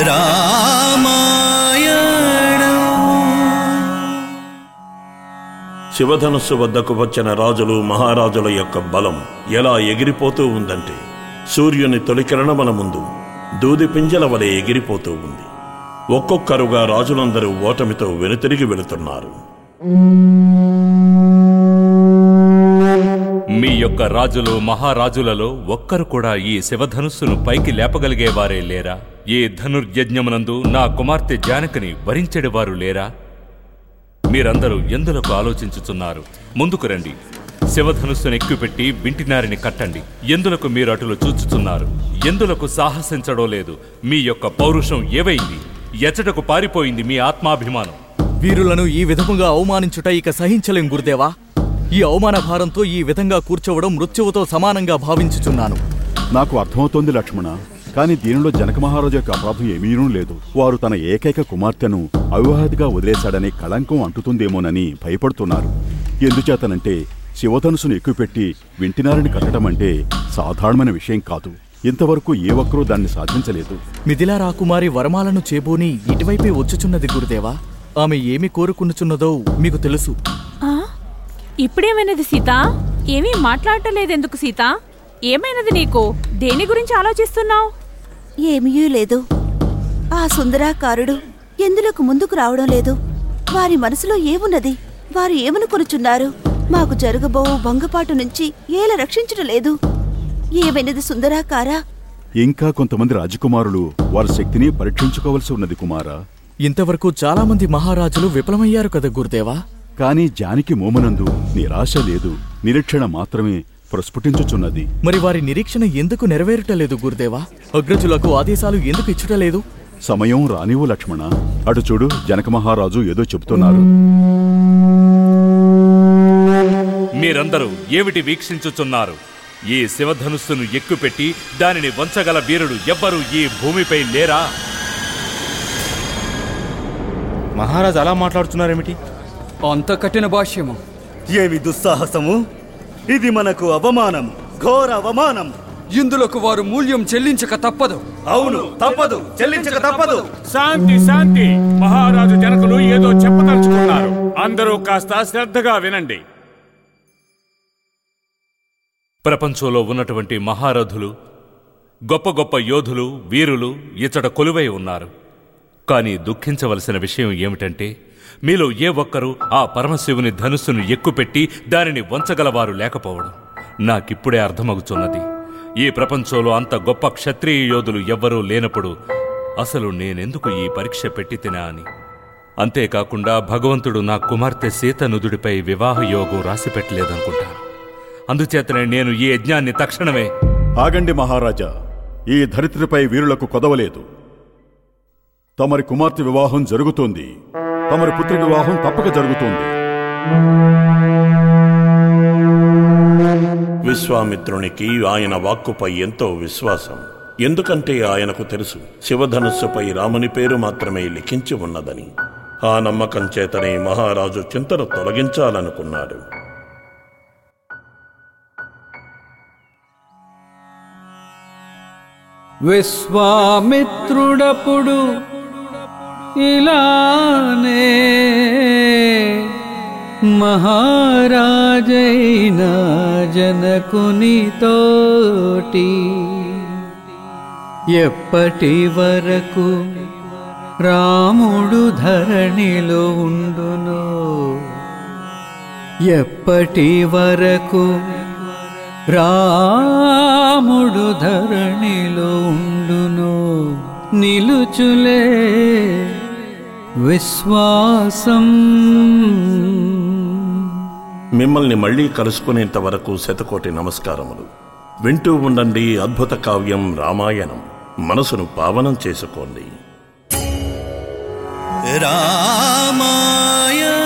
శివధనుస్సు వద్దకు వచ్చిన రాజులు మహారాజుల యొక్క బలం ఎలా ఎగిరిపోతూ ఉందంటే సూర్యుని తొలికిరణముల ముందు దూది పింజల వలె ఎగిరిపోతూ ఉంది ఒక్కొక్కరుగా రాజులందరూ ఓటమితో వెనుతిరిగి వెళుతున్నారు మీ యొక్క రాజులు మహారాజులలో ఒక్కరు కూడా ఈ శివధనుస్సును పైకి లేపగలిగేవారే లేరా ఈ ధనుర్యజ్ఞమునందు నా కుమార్తె జానకిని వరించెడివారు లేరా మీరందరూ ఎందులకు ఆలోచించుచున్నారు ముందుకు రండి శివధనుస్సును ఎక్కుపెట్టి వింటినారిని కట్టండి ఎందులకు మీరు అటులు చూచుచున్నారు ఎందులకు సాహసించడో లేదు మీ యొక్క పౌరుషం ఏవైంది ఎచ్చటకు పారిపోయింది మీ ఆత్మాభిమానం వీరులను ఈ విధముగా అవమానించుట ఇక సహించలేం గురుదేవా ఈ అవమాన భారంతో ఈ విధంగా కూర్చోవడం మృత్యువుతో సమానంగా భావించుచున్నాను నాకు అర్థమవుతోంది లక్ష్మణ కానీ దీనిలో జనక మహారాజు యొక్క అపరాధం ఏమీనూ లేదు వారు తన ఏకైక కుమార్తెను అవివాహితగా వదిలేశాడనే కళంకం అంటుతుందేమోనని భయపడుతున్నారు ఎందుచేతనంటే శివధనుసును ఎక్కుపెట్టి వింటినారిని కట్టడం అంటే సాధారణమైన విషయం కాదు ఇంతవరకు ఏ ఒక్కరూ దాన్ని సాధించలేదు మిథిలా రాకుమారి వరమాలను చేబూని ఇటువైపే వచ్చుచున్నది గురుదేవా ఆమె ఏమి కోరుకునుచున్నదో మీకు తెలుసు ఆ? ఇప్పుడేమైనది సీత ఏమీ మాట్లాడటలేదెందుకు సీత ఏమైనది నీకు దేని గురించి ఆలోచిస్తున్నావు ఏమీ లేదు ఆ సుందరాకారుడు ఎందులకు ముందుకు రావడం లేదు వారి మనసులో ఏమున్నది వారు ఏమనుకొనుచున్నారు మాకు జరగబో భంగపాటు నుంచి ఏల రక్షించడం లేదు ఏమైనది సుందరాకారా ఇంకా కొంతమంది రాజకుమారులు వారి శక్తిని పరీక్షించుకోవలసి ఉన్నది కుమారా ఇంతవరకు చాలా మంది మహారాజులు విఫలమయ్యారు కదా గురుదేవా కాని జానికి మోమనందు నిరాశ లేదు నిరీక్షణ మాత్రమే ప్రస్ఫుటించుచున్నది మరి వారి నిరీక్షణ ఎందుకు నెరవేరటలేదు గురుదేవా అగ్రజులకు ఆదేశాలు ఎందుకు ఇచ్చుటలేదు సమయం రానివు లక్ష్మణ అటు చూడు జనక మహారాజు ఏదో చెబుతున్నారు మీరందరూ ఏమిటి వీక్షించుచున్నారు ఈ శివధనుస్సును ఎక్కుపెట్టి దానిని వంచగల వీరుడు ఎవ్వరూ ఈ భూమిపై లేరా మహారాజు అలా మాట్లాడుతున్నారేమిటి అంత కఠిన భాష్యము ఏమి దుస్సాహసము ఇది మనకు అవమానం ఘోర అవమానం ఇందులకు వారు మూల్యం చెల్లించక తప్పదు అవును తప్పదు చెల్లించక తప్పదు శాంతి శాంతి మహారాజు జనకులు ఏదో చెప్పదలుచుకున్నారు అందరూ కాస్త శ్రద్ధగా వినండి ప్రపంచంలో ఉన్నటువంటి మహారథులు గొప్ప గొప్ప యోధులు వీరులు ఇచ్చట కొలువై ఉన్నారు కానీ దుఃఖించవలసిన విషయం ఏమిటంటే మీలో ఏ ఒక్కరూ ఆ పరమశివుని ధనుస్సును ఎక్కుపెట్టి దానిని వంచగలవారు లేకపోవడం నాకిప్పుడే అర్థమవుతున్నది ఈ ప్రపంచంలో అంత గొప్ప క్షత్రియ యోధులు ఎవ్వరూ లేనప్పుడు అసలు నేనెందుకు ఈ పరీక్ష పెట్టి తినా అని అంతేకాకుండా భగవంతుడు నా కుమార్తె సీత నుదుడిపై వివాహ యోగం రాసిపెట్టలేదనుకుంటాను అందుచేతనే నేను ఈ యజ్ఞాన్ని తక్షణమే ఆగండి మహారాజా ఈ ధరిత్రిపై వీరులకు కొదవలేదు తమరి కుమార్తె వివాహం జరుగుతోంది తమరి పుత్రి వివాహం తప్పక జరుగుతోంది విశ్వామిత్రునికి ఆయన వాక్కుపై ఎంతో విశ్వాసం ఎందుకంటే ఆయనకు తెలుసు శివధనుస్సుపై రాముని పేరు మాత్రమే లిఖించి ఉన్నదని ఆ నమ్మకం చేతనే మహారాజు చింతను తొలగించాలనుకున్నాడు విశ్వామిత్రుడప్పుడు ఇలానే మహారాజైన జనకుని తోటి ఎప్పటి వరకు రాముడు ధరణిలో ఉండును ఎప్పటి వరకు రాముడు ధరణిలో ఉండును నిలుచులే విశ్వాసం మిమ్మల్ని మళ్ళీ కలుసుకునేంత వరకు శతకోటి నమస్కారములు వింటూ ఉండండి అద్భుత కావ్యం రామాయణం మనసును పావనం చేసుకోండి రామాయణ